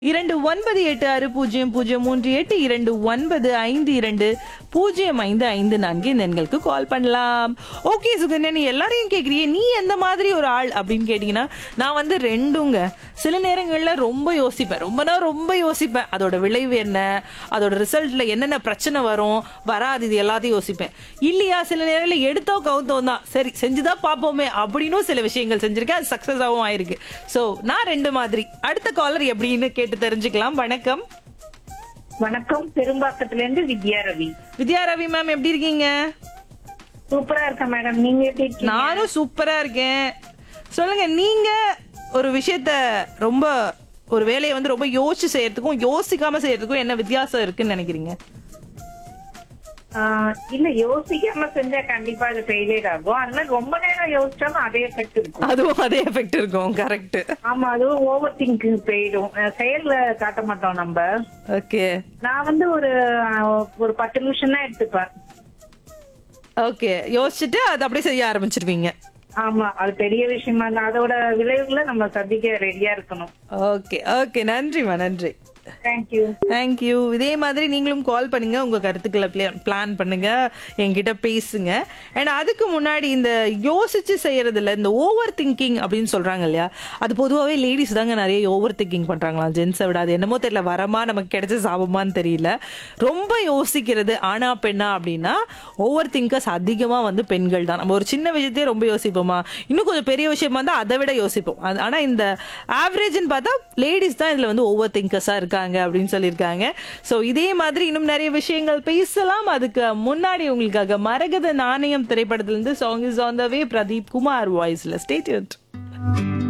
இரண்டு ஒன்பது எட்டு ஆறு பூஜ்ஜியம் பூஜ்ஜியம் மூன்று எட்டு இரண்டு ஒன்பது ஐந்து இரண்டு பூஜ்ஜியம் ஐந்து ஐந்து நான்கு இந்த எண்களுக்கு கால் பண்ணலாம் ஓகே சுகன்யா நீ எல்லாரையும் கேட்குறியே நீ எந்த மாதிரி ஒரு ஆள் அப்படின்னு கேட்டிங்கன்னா நான் வந்து ரெண்டுங்க சில நேரங்களில் ரொம்ப யோசிப்பேன் ரொம்ப நேரம் ரொம்ப யோசிப்பேன் அதோட விளைவு என்ன அதோட ரிசல்ட்ல என்னென்ன பிரச்சனை வரும் வராது இது எல்லாத்தையும் யோசிப்பேன் இல்லையா சில நேரங்களில் எடுத்தோ கவுத்தோம் தான் சரி செஞ்சுதான் பார்ப்போமே அப்படின்னும் சில விஷயங்கள் செஞ்சிருக்கேன் அது சக்ஸஸாகவும் ஆயிருக்கு ஸோ நான் ரெண்டு மாதிரி அடுத்த காலர் எப்படின்னு கேட்டு தெரிஞ்சுக்கலாம் வணக்கம் வணக்கம் பெரும்பாக்கத்துல இருந்து வித்யா ரவி வித்யா ரவி மேம் எப்படி இருக்கீங்க சூப்பரா இருக்கேன் மேடம் நீங்க எப்படி இருக்கீங்க நானும் சூப்பரா இருக்கேன் சொல்லுங்க நீங்க ஒரு விஷயத்த ரொம்ப ஒரு வேலையை வந்து ரொம்ப யோசிச்சு செய்யறதுக்கும் யோசிக்காம செய்யறதுக்கும் என்ன வித்தியாசம் இருக்குன்னு நினைக்கிறீங்க ஆஹ் இல்ல யோசிக்காம செஞ்சா கண்டிப்பா அது ஃபெயிலியர் ஆகும் அதனால ரொம்ப நேரம் யோசிச்சாலும் அதே எஃபெக்ட் இருக்கும் அதுவும் அதே எஃபெக்ட் இருக்கும் கரெக்ட் ஆமா அதுவும் ஓவர் திங்கிங் போயிடும் அஹ் செயல்ல காட்ட மாட்டோம் நம்ம ஓகே நான் வந்து ஒரு ஆஹ், ஒரு பத்து நிமிஷம் தான் எடுத்துப்பேன் ஓகே யோசிச்சுட்டு அது அப்படியே செய்ய ஆரம்பிச்சிருவீங்க ஆமா அது பெரிய விஷயமா இல்ல அதோட விளைவுகளை நம்ம சந்திக்க ரெடியா இருக்கணும் ஓகே ஓகே நன்றிம்மா நன்றி தேங்க்யூ தேங்க்யூ இதே மாதிரி நீங்களும் கால் பண்ணுங்க உங்க கருத்துக்களை பிளான் பண்ணுங்க என்கிட்ட பேசுங்க அண்ட் அதுக்கு முன்னாடி இந்த யோசிச்சு செய்யறதுல இந்த ஓவர் திங்கிங் அப்படின்னு சொல்றாங்க இல்லையா அது பொதுவாகவே லேடிஸ் தாங்க நிறைய ஓவர் திங்கிங் பண்றாங்களாம் ஜென்ஸை விட அது என்னமோ தெரியல வரமா நமக்கு கிடைச்ச சாபமான்னு தெரியல ரொம்ப யோசிக்கிறது ஆனா பெண்ணா அப்படின்னா ஓவர் திங்கர்ஸ் அதிகமா வந்து பெண்கள் தான் நம்ம ஒரு சின்ன விஷயத்தையே ரொம்ப யோசிப்போமா இன்னும் கொஞ்சம் பெரிய விஷயமா இருந்தா அதை விட யோசிப்போம் அது- ஆனா இந்த ஆவரேஜ்னு பார்த்தா லேடிஸ் தான் இதுல வந்து ஓவர் திங்கர்ஸா இருக்காங்க அப்படின்னு சொல்லியிருக்காங்க ஸோ இதே மாதிரி இன்னும் நிறைய விஷயங்கள் பேசலாம் அதுக்கு முன்னாடி உங்களுக்காக மரகத நாணயம் திரைப்படத்திலிருந்து song is on the way Pradeep Kumar வாய்ஸ்ல ஸ்டேட்